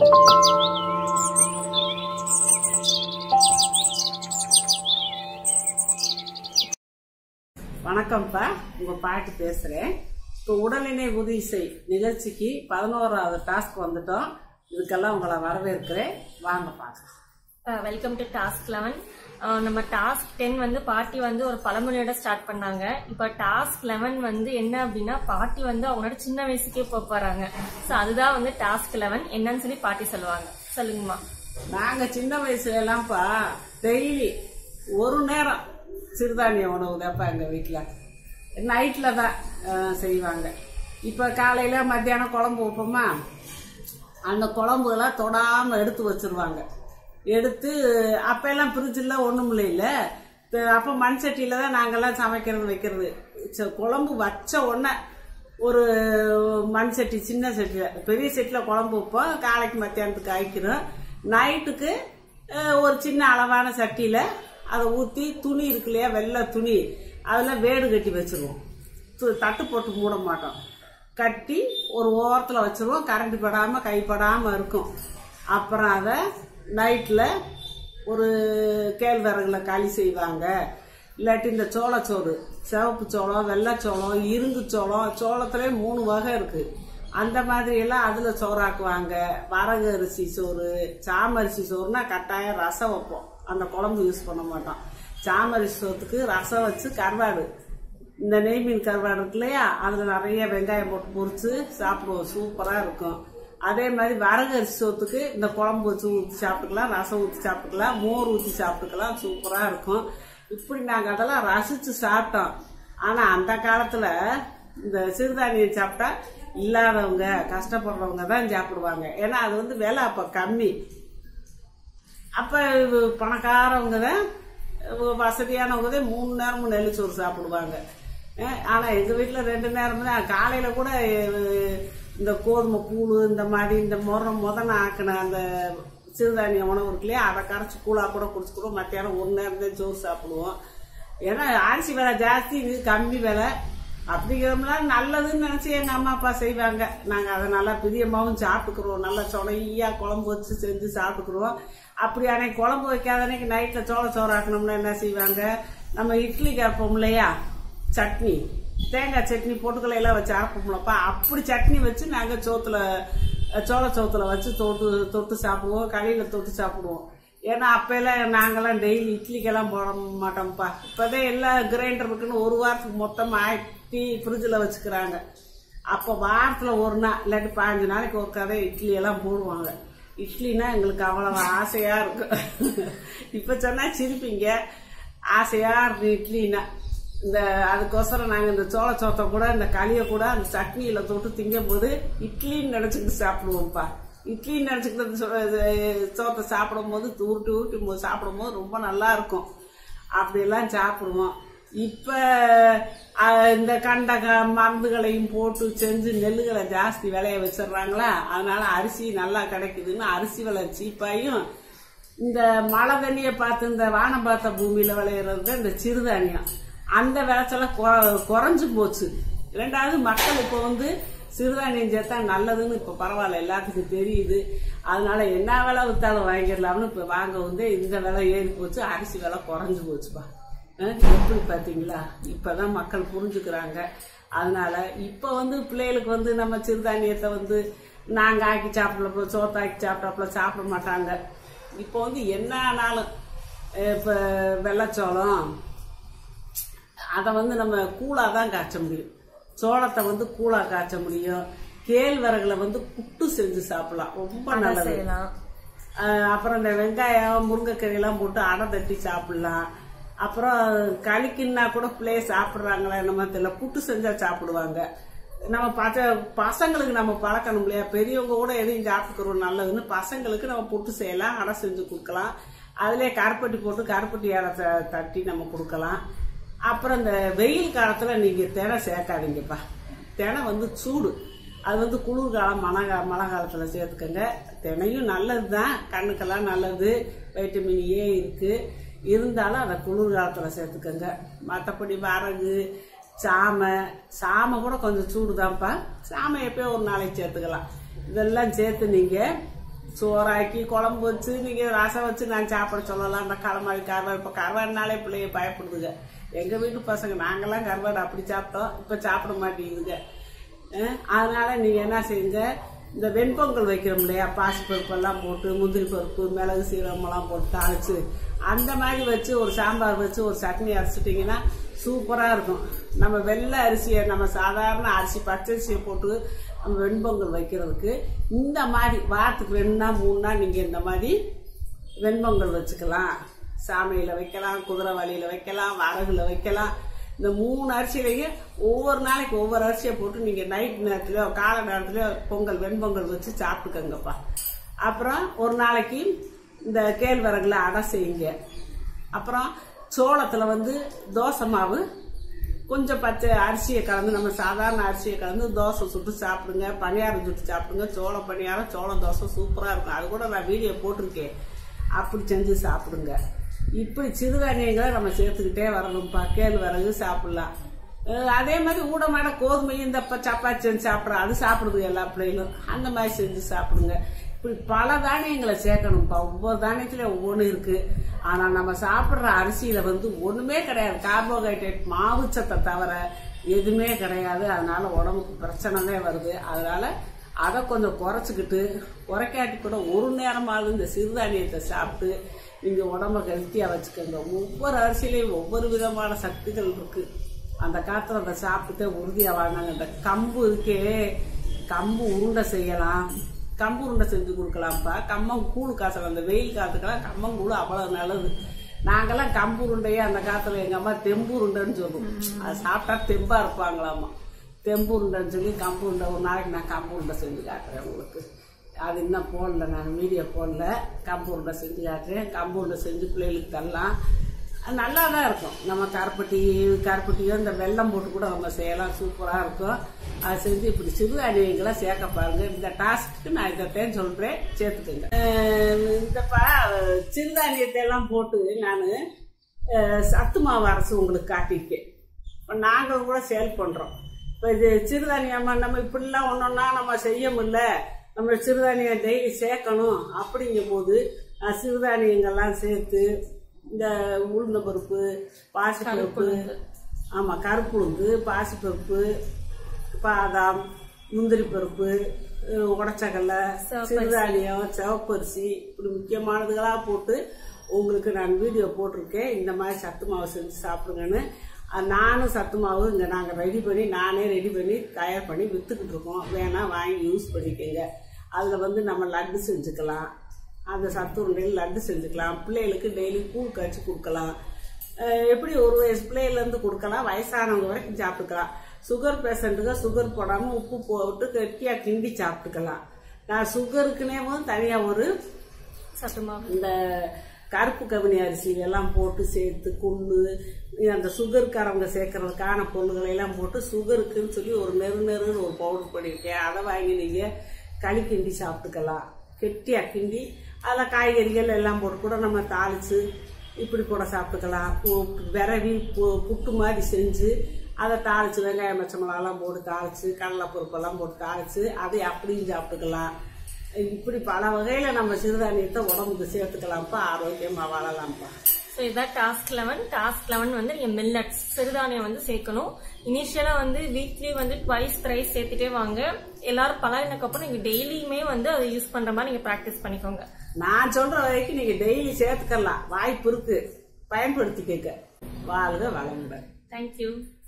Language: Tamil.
வணக்கம்ப்பா உங்க பாட்டு பேசுறேன் இப்போ உடல்நிலை உதவி செய் நிகழ்ச்சிக்கு பதினோராவது டாஸ்க் வந்துட்டோம் இதுக்கெல்லாம் உங்களை வரவேற்கிறேன் வாங்க பார்க்கலாம் வெல்கம் டு டாஸ்க் லெவன் நம்ம டாஸ்க் டென் வந்து பாட்டி வந்து ஒரு பழமொழியோட ஸ்டார்ட் பண்ணாங்க இப்போ டாஸ்க் லெவன் வந்து என்ன அப்படின்னா பாட்டி வந்து அவங்களோட சின்ன வயசுக்கே போக போறாங்க ஸோ அதுதான் வந்து டாஸ்க் லெவன் என்னன்னு சொல்லி பாட்டி சொல்லுவாங்க சொல்லுங்கம்மா நாங்க சின்ன வயசுல எல்லாம்ப்பா டெய்லி ஒரு நேரம் சிறுதானிய உணவு தான்ப்பா எங்க வீட்டுல நைட்ல தான் அஹ், செய்வாங்க இப்ப காலையில மத்தியானம் குழம்பு வைப்போமா அந்த குழம்புலாம் தொடாம எடுத்து வச்சிருவாங்க எடுத்து அப்ப எல்லாம் ஃப்ரிட்ஜில் ஒண்ணும் இல்ல அப்ப மண் சட்டியில தான் நாங்கெல்லாம் சமைக்கிறது வைக்கிறது ச- குழம்பு வச்ச உடனே ஒரு மண் சட்டி சின்ன சட்டியில் பெரிய சட்டியில் குழம்பு வைப்போம் காலைக்கு மத்தியானத்துக்கு ஆயிக்கிறோம் நைட்டுக்கு அஹ், ஒரு சின்ன அளவான சட்டியில அதை ஊற்றி துணி இருக்கு இல்லையா வெள்ளை துணி அதில் வேடு கட்டி வச்சிருவோம் து- தட்டு போட்டு மூட மாட்டோம் கட்டி ஒரு ஓரத்தில் வச்சிருவோம் கரண்ட் படாமல் கைப்படாமல் இருக்கும் அப்புறம் அதை நைட்டில் ஒரு கேழ்வரகுல களி செய்வாங்க இல்லாட்டி இந்த சோளச்சோறு சிவப்பு சோளம் வெள்ளைச்சோளம் இருங்கு சோளம் சோளத்திலே மூணு வகை இருக்கு அந்த மாதிரி எல்லாம் அதுல சோறாக்குவாங்க வரகு அரிசி சோறு சாமரிசி சோறுனா கட்டாயம் ரசம் வைப்போம் அந்த குழம்பு யூஸ் பண்ண மாட்டோம் சாமரிசி சோத்துக்கு ரசம் வச்சு கருவாடு இந்த நெய் மீன் கருவாடு இருக்கு இல்லையா அதுல நிறைய வெங்காயம் போட்டு பொரிச்சு சாப்பிடுவோம் சூப்பரா இருக்கும் அதே மாதிரி வரகு அரிசி சோத்துக்கு இந்த குழம்பு வச்சு ஊற்றி சாப்பிட்டுக்கலாம் ரசம் ஊற்றி சாப்பிட்டுக்கலாம் மோர் ஊற்றி சாப்பிட்டுக்கலாம் சூப்பரா இருக்கும் இப்படி நாங்க அதெல்லாம் ரசிச்சு சாப்பிட்டோம் ஆனா அந்த காலத்துல இந்த சிறுதானியம் சாப்பிட்டா இல்லாதவங்க கஷ்டப்படுறவங்க தான் சாப்பிடுவாங்க ஏன்னா அது வந்து விலை அப்ப கம்மி அப்ப இது பணக்காரவங்க தான் அஹ் வசதியானவங்க தான் மூணு நேரமும் நெல் சோறு சாப்பிடுவாங்க அஹ் ஆனா எங்க வீட்டுல ரெண்டு நேரம் தான் காலையில கூட அஹ், இந்த கோதுமை கூழு இந்த மாதிரி இந்த முறை முதன ஆக்கின அந்த சிறுதானிய உணவு இருக்கு இல்லையா அதை கரைச்சி கூழா கூட குடிச்சுக்கிறோம் மத்தியானம் ஒரு நேரம் தான் சோறு சாப்பிடுவோம் ஏன்னா அரிசி விலை ஜாஸ்தி இது கம்மி விலை அப்படிங்கிறதுனால நல்லதுன்னு நினைச்சு எங்க அம்மா அப்பா செய்வாங்க நாங்க அதை நல்லா பிரியமாவும் சாப்பிட்டுக்கிறோம் நல்லா சொலையா குழம்பு வச்சு செஞ்சு சாப்பிட்டுக்கிறோம் அப்படி அன்னைக்கு குழம்பு வைக்காத அன்னைக்கு நைட்ல சோள சோறு ஆக்கணும்னா என்ன செய்வாங்க நம்ம இட்லி கரைப்போம் இல்லையா சட்னி தேங்காய் சட்னி பொட்டுக்கலை எல்லாம் வச்சு அரைப்போம்லப்பா அப்படி சட்னி வச்சு நாங்க சோத்துல சோள சோத்துல வச்சு தொட்டு தொட்டு சாப்பிடுவோம் களியில தொட்டு சாப்பிடுவோம் ஏன்னா அப்பெல்லாம் நாங்கெல்லாம் டெய்லி இட்லிக்கெல்லாம் போட மாட்டோம்ப்பா இப்போதான் எல்லாம் கிரைண்டர் இருக்குன்னு ஒரு வாரத்துக்கு மொத்தம் ஆட்டி ஃப்ரிட்ஜில் வச்சுக்கிறாங்க அப்போ வாரத்தில் ஒரு நாள் இல்லாட்டி பாஞ்சு நாளைக்கு ஒரு கதை இட்லி எல்லாம் போடுவாங்க இட்லினா எங்களுக்கு அவ்வளவு ஆசையா இருக்கும் இப்போ சொன்னா சிரிப்பீங்க ஆசையா இருக்கு இட்லினா இந்த அதுக்கோசரம் நாங்க இந்த சோள சோத்தை கூட இந்த களியை கூட அந்த சட்னியில தொட்டு திங்கும் போது இட்லின்னு நினைச்சுக்கிட்டு சாப்பிடுவோம்ப்பா இட்லி நினைச்சுக்கிட்டு சோ- இது சோத்தை சாப்பிடும் போது உருட்டி உருட்டி மோ- சாப்பிடும் போது ரொம்ப நல்லா இருக்கும் அப்படியெல்லாம் சாப்பிடுவோம் இப்ப அஹ், இந்த கண்டக மருந்துகளையும் போட்டு செஞ்சு நெல்லுகளை ஜாஸ்தி விளைய வச்சிடுறாங்களா அதனால அரிசி நல்லா கிடைக்குதுன்னு அரிசி விலை சீப்பாயும் இந்த மழை தண்ணியை பார்த்து இந்த வானம் பார்த்த பூமியில விளையிறது இந்த சிறுதானியம் அந்த விளைச்சல குறைஞ்சு போச்சு ரெண்டாவது மக்கள் இப்போ வந்து சிறுதானியம் சேர்த்தா நல்லதுன்னு இப்ப பரவாயில்ல எல்லாத்துக்கும் தெரியுது அதனால என்ன விலை வித்தாலும் வாங்கிடலாம்னு இப்ப வாங்க வந்து இந்த விலை ஏறி போச்சு அரிசி விலை குறைஞ்சு போச்சுப்பா அஹ் எப்படி பாத்தீங்களா இப்பதான் மக்கள் புரிஞ்சுக்கிறாங்க அதனால இப்ப வந்து பிள்ளைகளுக்கு வந்து நம்ம சிறுதானியத்தை வந்து நாங்க ஆக்கி சாப்பிடல சோத்தாக்கி சாப்பிட்டாப்புல சாப்பிட மாட்டாங்க இப்போ வந்து என்ன ஆனாலும் அஹ் இப்ப வெள்ளச்சோளம் அதை வந்து நம்ம கூழா தான் காய்ச்ச முடியும் சோளத்தை வந்து கூழா காய்ச்ச முடியும் கேழ்வரகுல வந்து புட்டு செஞ்சு சாப்பிடலாம் ரொம்ப நல்லது செய்யலாம் அஹ் அப்புறம் இந்த வெங்காயம் முருங்கைக்கறி எல்லாம் போட்டு அடை தட்டி சாப்பிடலாம் அப்புறம் களிக்குன்னா கூட பிள்ளைய சாப்பிடுறாங்களா நம்ம தெரியல புட்டு செஞ்சா சாப்பிடுவாங்க நம்ம பச பசங்களுக்கு நம்ம பழக்கணும் இல்லையா பெரியவங்க கூட எதையும் சாப்பிட்டுக்கிறோம் நல்லதுன்னு பசங்களுக்கு நம்ம புட்டு செய்யலாம் அடை செஞ்சு கொடுக்கலாம் அதுலயே கருப்பட்டி போட்டு கருப்பட்டி அடை த- தட்டி நம்ம கொடுக்கலாம் அப்புறம் இந்த வெயில் காலத்துல நீங்க தினை சேர்க்காதீங்கப்பா தினை வந்து சூடு அது வந்து குளிர்காலம் மழை கா- மழை காலத்துல சேர்த்துக்கங்க தினையும் நல்லதுதான் கண்ணுக்கெல்லாம் நல்லது வைட்டமின் ஏ இருக்கு இருந்தாலும் அதை குளிர்காலத்துல சேர்த்துக்கங்க மற்றபடி வரகு சாமை சாமை கூட கொஞ்சம் சூடுதான்ப்பா சாமை எப்பயோ ஒரு நாளைக்கு சேர்த்துக்கலாம் இதெல்லாம் சேர்த்து நீங்க சோறாக்கி குழம்பு வச்சு நீங்க ரசம் வச்சு நான் சாப்பிட சொல்லலாம் அந்த களமாடி கருவாடு இப்ப கருவாடுனாலே பிள்ளைங்க பயப்படுதுங்க எங்க வீட்டு பசங்க நாங்கெல்லாம் கருவாடு அப்படி சாப்பிட்டோம் இப்ப சாப்பிட மாட்டேங்குதுங்க அஹ் அதனால நீங்க என்ன செய்யுங்க இந்த வெண்பொங்கல் வைக்கிறோம் இல்லையா பாசி பருப்பெல்லாம் போட்டு முந்திரி பருப்பு மிளகு சீரகமெல்லாம் போட்டு தாளிச்சு அந்த மாதிரி வச்சு ஒரு சாம்பார் வச்சு ஒரு சட்னி அரைச்சிட்டிங்கன்னா சூப்பரா இருக்கும் நம்ம வெள்ளை அரிசியை நம்ம சாதாரண அரிசி பச்சரிசியை போட்டு நம்ம வெண்பொங்கல் வைக்கிறதுக்கு இந்த மாதிரி வாரத்துக்கு ரெண்டு நாள் மூணு நாள் நீங்க இந்த மாதிரி வெண்பொங்கல் வச்சுக்கலாம் சாமையில வைக்கலாம் குதிரை வலியில வைக்கலாம் வரகுல வைக்கலாம் இந்த மூணு அரிசியிலையும் ஒவ்வொரு நாளைக்கு ஒவ்வொரு அரிசியை போட்டு நீங்க நைட் நேரத்துலயோ காலை நேரத்துலயோ பொங்கல் வெண்பொங்கல் வச்சு சாப்பிட்டுக்கங்கப்பா அப்புறம் ஒரு நாளைக்கு இந்த கேழ்வரகுல அடை செய்யுங்க அப்புறம் சோளத்துல வந்து தோசை மாவு கொஞ்சம் பச்சை அரிசியை கலந்து நம்ம சாதாரண அரிசியை கலந்து தோசை சுட்டு சாப்பிடுங்க பணியாரம் சுட்டு சாப்பிடுங்க சோளம் பணியாரம் சோளம் தோசை சூப்பரா இருக்கும் அது கூட நான் வீடியோ போட்டிருக்கேன் அப்படி செஞ்சு சாப்பிடுங்க இப்படி சிறுதானியங்களை நம்ம சேர்த்துக்கிட்டே வரணும்ப்பா கேழ்வரகு சாப்பிடலாம் அஹ் அதே மாதிரி ஊடமான கோதுமையும் இந்த ப- சப்பாத்தி செஞ்சு சாப்பிட்றோம் அது சாப்பிடுது எல்லா பிள்ளைகளும் அந்த மாதிரி செஞ்சு சாப்பிடுங்க இப்படி பல தானியங்களை சேர்க்கணும்ப்பா ஒவ்வொரு தானியத்திலும் ஒவ்வொன்று இருக்கு ஆனா நம்ம சாப்பிடுற அரிசியில வந்து ஒண்ணுமே கிடையாது கார்போஹைட்ரேட் மாவுச்சத்தை தவிர எதுவுமே கிடையாது அதனால உடம்புக்கு பிரச்சனை தான் வருது அதனால அதை கொஞ்சம் குறைச்சிக்கிட்டு குறைக்காட்டி கூட ஒரு நேரமாவது இந்த சிறுதானியத்தை சாப்பிட்டு நீங்க உடம்ப ஹெல்த்தியா வச்சுக்கோங்க ஒவ்வொரு அரிசியிலையும் ஒவ்வொரு விதமான சக்திகள் இருக்கு அந்த காலத்துல அதை சாப்பிட்டு உறுதியா வாழ்ந்தாங்க இந்த கம்பு இருக்கே கம்பு உருண்டை செய்யலாம் கம்பு உருண்டை செஞ்சு கொடுக்கலாம்ப்பா கம்மம் கூழ் காசல் அந்த வெயில் காலத்துக்கெல்லாம் கம்மங்கூழ் அவ்வளவு நல்லது நாங்கெல்லாம் கம்பு உருண்டையே அந்த காலத்துல எங்க அம்மா தெம்பு உருண்டைன்னு சொல்லுவோம் அது சாப்பிட்டா தெம்பா இருப்பாங்களாமா தெம்பு உருண்டைன்னு சொல்லி கம்பு உருண்டை ஒரு நாளைக்கு நான் கம்பு உருண்டை செஞ்சு காட்டுறேன் உங்களுக்கு அது இன்னும் போடல நான் மீடியா போடல கம்பு உருண்டை செஞ்சு காட்டுறேன் கம்பு உருண்டை செஞ்சு பிள்ளைகளுக்கு தரலாம் அது நல்லா தான் இருக்கும் நம்ம கருப்பட்டி கருப்பட்டியோ இந்த வெல்லம் போட்டு கூட நம்ம செய்யலாம் சூப்பராக இருக்கும் அதை செஞ்சு இப்படி சிறுதானியங்களை சேர்க்க பாருங்க இந்த டாஸ்க்கு நான் இதைத்தான் சொல்றேன் சேர்த்துக்கோங்க அஹ் இந்த பா சிறுதானியத்தை எல்லாம் போட்டு நான் சத்து மாவு அரைச்சு உங்களுக்கு காட்டியிருக்கேன் இப்போ நாங்கள் கூட சேல் பண்ணுறோம் இப்போ இது சிறுதானியமா நம்ம இப்படிலாம் ஒன்றொன்னா நம்ம செய்ய முடியல நம்ம சிறுதானியம் டெய்லி சேர்க்கணும் அப்படிங்கும் போது நான் சிறுதானியங்கள்லாம் சேர்த்து இந்த உளுந்த பருப்பு பாசிப்பருப்பு ஆமாம் கருப்புளுந்து பாசிப்பருப்பு பாதாம் முந்திரி பருப்பு அஹ் உடைச்சக்கல்ல சிறுதானியம் சிவப்பரிசி இப்படி முக்கியமானதுகளா போட்டு உங்களுக்கு நான் வீடியோ போட்டிருக்கேன் இந்த மாதிரி சத்து மாவு செஞ்சு சாப்பிடுங்கன்னு அஹ் நானும் சத்து மாவு இங்கே நாங்கள் ரெடி பண்ணி நானே ரெடி பண்ணி தயார் பண்ணி விற்றுக்கிட்டு இருக்கோம் வேணா வாங்கி யூஸ் பண்ணிக்கோங்க அதில் வந்து நம்ம லட்டு செஞ்சுக்கலாம் அந்த சத்து உருண்டையில் லட்டு செஞ்சுக்கலாம் பிள்ளைகளுக்கு டெய்லி கூழ் காய்ச்சி கொடுக்கலாம் அஹ் எப்படி ஒரு வயசு பிள்ளையிலேருந்து கொடுக்கலாம் வயசானவங்க வரைக்கும் சாப்பிட்டுக்கலாம் சுகர் பேஷண்ட்டுக்கு சுகர் போடாமல் உப்பு போட்டு கெட்டியாக கிண்டி சாப்பிட்டுக்கலாம் நான் சுகருக்குனேவும் தனியாக ஒரு சத்து மாவு இந்த கருப்பு கவினி அரிசி எல்லாம் போட்டு சேர்த்து கொள்ளு அந்த சுகருக்காரவங்க சேர்க்கறதுக்கான பொருள்களை எல்லாம் போட்டு சுகருக்குன்னு சொல்லி ஒரு நெரு நெருன்னு ஒரு பவுடர் பண்ணியிருக்கேன் அதை வாங்கி நீங்கள் களி கிண்டி சாப்பிட்டுக்கலாம் கெட்டியாக கிண்டி அதில் காய்கறிகள் எல்லாம் போட்டு கூட நம்ம தாளிச்சு இப்படி கூட சாப்பிட்டுக்கலாம் பு- விரவி பு- புட்டு மாதிரி செஞ்சு அதை தாளிச்சு வெங்காயம் பச்சை மிளகாலாம் போட்டு தாளிச்சு கடலைப்பருப்பெல்லாம் போட்டு தாளிச்சு அதை அப்படியும் சாப்பிட்டுக்கலாம் இப்படி பல வகையில நம்ம சிறுதானியத்தை உடம்புக்கு சேர்த்துக்கலாம்ப்பா ஆரோக்கியமா வாழலாம்ப்பா ஸோ இதான் டாஸ்க் லெவன் டாஸ்க் லெவன் வந்து நீங்க மில்லட்ஸ் சிறுதானியம் வந்து சேர்க்கணும் இனிஷியலா வந்து வீக்லி வந்து ட்வைஸ் த்ரைஸ் சேர்த்துட்டே வாங்க எல்லாரும் பழகினக்கப்புறம் நீங்க டெய்லியுமே வந்து அதை யூஸ் பண்ற மாதிரி நீங்க ப்ராக்டிஸ் பண்ணிக்கோங்க நான் சொல்ற வரைக்கும் நீங்க டெய்லி சேர்த்துக்கலாம் வாய்ப்பு இருக்கு பயன்படுத்திக்கங்க வாழ்க வளமுடன் தேங்க்யூ